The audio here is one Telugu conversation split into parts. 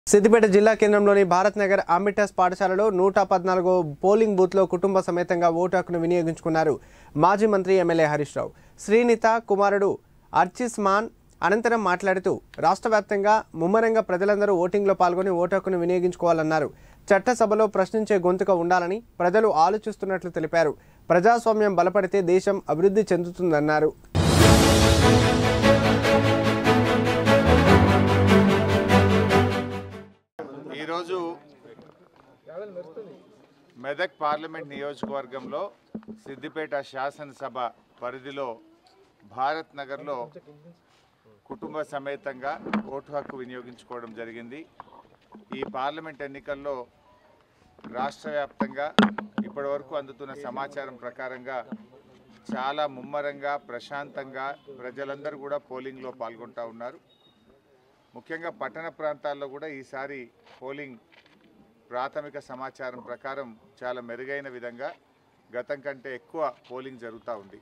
సిద్దిపేట జిల్లా కేంద్రంలోని భారత్ నగర్ ఆంబిటస్ పాఠశాలలో నూట పద్నాలుగో పోలింగ్ బూత్లో కుటుంబ సమేతంగా ఓటు హక్కును వినియోగించుకున్నారు మాజీ మంత్రి ఎమ్మెల్యే హరీష్ రావు శ్రీనిత కుమారుడు అర్చిస్ మాన్ అనంతరం మాట్లాడుతూ రాష్ట్ర వ్యాప్తంగా ముమ్మరంగా ప్రజలందరూ ఓటింగ్లో పాల్గొని ఓటు హక్కును వినియోగించుకోవాలన్నారు చట్టసభలో ప్రశ్నించే గొంతుక ఉండాలని ప్రజలు ఆలోచిస్తున్నట్లు తెలిపారు ప్రజాస్వామ్యం బలపడితే దేశం అభివృద్ధి చెందుతుందన్నారు ఈరోజు మెదక్ పార్లమెంట్ నియోజకవర్గంలో సిద్దిపేట శాసనసభ పరిధిలో భారత్ నగర్లో కుటుంబ సమేతంగా ఓటు హక్కు వినియోగించుకోవడం జరిగింది ఈ పార్లమెంట్ ఎన్నికల్లో రాష్ట్ర వ్యాప్తంగా ఇప్పటివరకు అందుతున్న సమాచారం ప్రకారంగా చాలా ముమ్మరంగా ప్రశాంతంగా ప్రజలందరూ కూడా పోలింగ్లో పాల్గొంటూ ఉన్నారు ముఖ్యంగా పట్టణ ప్రాంతాల్లో కూడా ఈసారి పోలింగ్ ప్రాథమిక సమాచారం ప్రకారం చాలా మెరుగైన విధంగా గతం కంటే ఎక్కువ పోలింగ్ జరుగుతూ ఉంది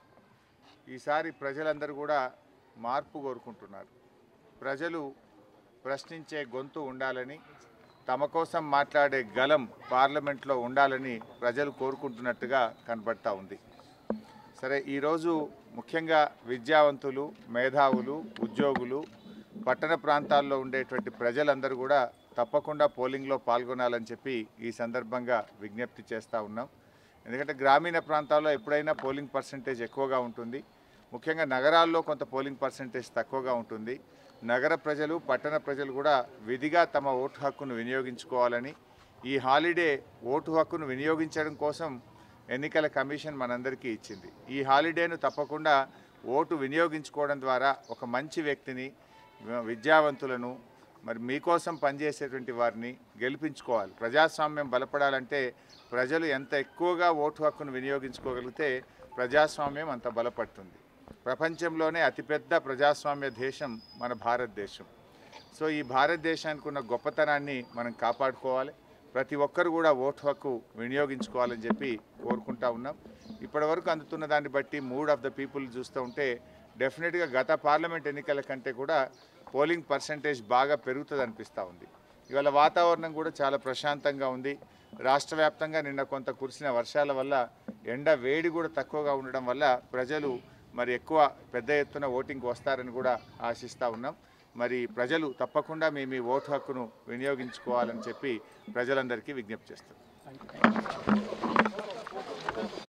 ఈసారి ప్రజలందరూ కూడా మార్పు కోరుకుంటున్నారు ప్రజలు ప్రశ్నించే గొంతు ఉండాలని తమ కోసం మాట్లాడే గలం పార్లమెంట్లో ఉండాలని ప్రజలు కోరుకుంటున్నట్టుగా కనబడతా ఉంది సరే ఈరోజు ముఖ్యంగా విద్యావంతులు మేధావులు ఉద్యోగులు పట్టణ ప్రాంతాల్లో ఉండేటువంటి ప్రజలందరూ కూడా తప్పకుండా పోలింగ్లో పాల్గొనాలని చెప్పి ఈ సందర్భంగా విజ్ఞప్తి చేస్తూ ఉన్నాం ఎందుకంటే గ్రామీణ ప్రాంతాల్లో ఎప్పుడైనా పోలింగ్ పర్సంటేజ్ ఎక్కువగా ఉంటుంది ముఖ్యంగా నగరాల్లో కొంత పోలింగ్ పర్సంటేజ్ తక్కువగా ఉంటుంది నగర ప్రజలు పట్టణ ప్రజలు కూడా విధిగా తమ ఓటు హక్కును వినియోగించుకోవాలని ఈ హాలిడే ఓటు హక్కును వినియోగించడం కోసం ఎన్నికల కమిషన్ మనందరికీ ఇచ్చింది ఈ హాలిడేను తప్పకుండా ఓటు వినియోగించుకోవడం ద్వారా ఒక మంచి వ్యక్తిని విద్యావంతులను మరి మీకోసం పనిచేసేటువంటి వారిని గెలిపించుకోవాలి ప్రజాస్వామ్యం బలపడాలంటే ప్రజలు ఎంత ఎక్కువగా ఓటు హక్కును వినియోగించుకోగలిగితే ప్రజాస్వామ్యం అంత బలపడుతుంది ప్రపంచంలోనే అతిపెద్ద ప్రజాస్వామ్య దేశం మన భారతదేశం సో ఈ భారతదేశానికి ఉన్న గొప్పతనాన్ని మనం కాపాడుకోవాలి ప్రతి ఒక్కరు కూడా ఓటు హక్కు వినియోగించుకోవాలని చెప్పి కోరుకుంటా ఉన్నాం ఇప్పటివరకు అందుతున్న దాన్ని బట్టి మూడ్ ఆఫ్ ద పీపుల్ చూస్తూ ఉంటే డెఫినెట్గా గత పార్లమెంట్ ఎన్నికల కంటే కూడా పోలింగ్ పర్సంటేజ్ బాగా పెరుగుతుంది అనిపిస్తూ ఉంది ఇవాళ వాతావరణం కూడా చాలా ప్రశాంతంగా ఉంది రాష్ట్ర వ్యాప్తంగా నిన్న కొంత కురిసిన వర్షాల వల్ల ఎండ వేడి కూడా తక్కువగా ఉండడం వల్ల ప్రజలు మరి ఎక్కువ పెద్ద ఎత్తున ఓటింగ్కి వస్తారని కూడా ఆశిస్తూ ఉన్నాం మరి ప్రజలు తప్పకుండా మీ మీ ఓటు హక్కును వినియోగించుకోవాలని చెప్పి ప్రజలందరికీ విజ్ఞప్తి చేస్తాం